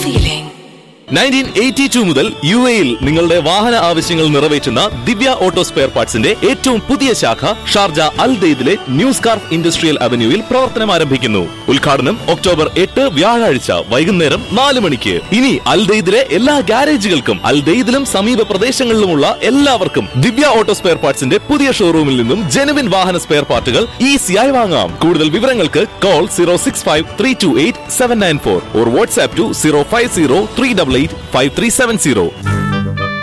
feeling. Nineteen eighty two മുതൽ യു എയിൽ നിങ്ങളുടെ വാഹന ആവശ്യങ്ങൾ നിറവേറ്റുന്ന ദിവ്യ ഓട്ടോ സ്പെയർ പാർട്സിന്റെ ഏറ്റവും പുതിയ ശാഖ ഷാർജ അൽ ദെയ്ദിലെ ന്യൂ സ്കാർഫ് ഇൻഡസ്ട്രിയൽ അവന്യൂവിൽ പ്രവർത്തനം ആരംഭിക്കുന്നു ഉദ്ഘാടനം ഒക്ടോബർ എട്ട് വ്യാഴാഴ്ച വൈകുന്നേരം നാല് മണിക്ക് ഇനി അൽ ദെയ്ദിലെ എല്ലാ ഗ്യാരേജുകൾക്കും അൽ ദെയ്ദിലും സമീപ പ്രദേശങ്ങളിലുമുള്ള എല്ലാവർക്കും ദിവ്യ ഓട്ടോ സ്പെയർ പാർട്സിന്റെ പുതിയ ഷോറൂമിൽ നിന്നും ജെനുവിൻ വാഹന സ്പെയർ പാർട്ടുകൾ ഈസിയായി വാങ്ങാം കൂടുതൽ വിവരങ്ങൾക്ക് call zero six five three two eight seven nine four or WhatsApp two zero five zero three double eight five three seven zero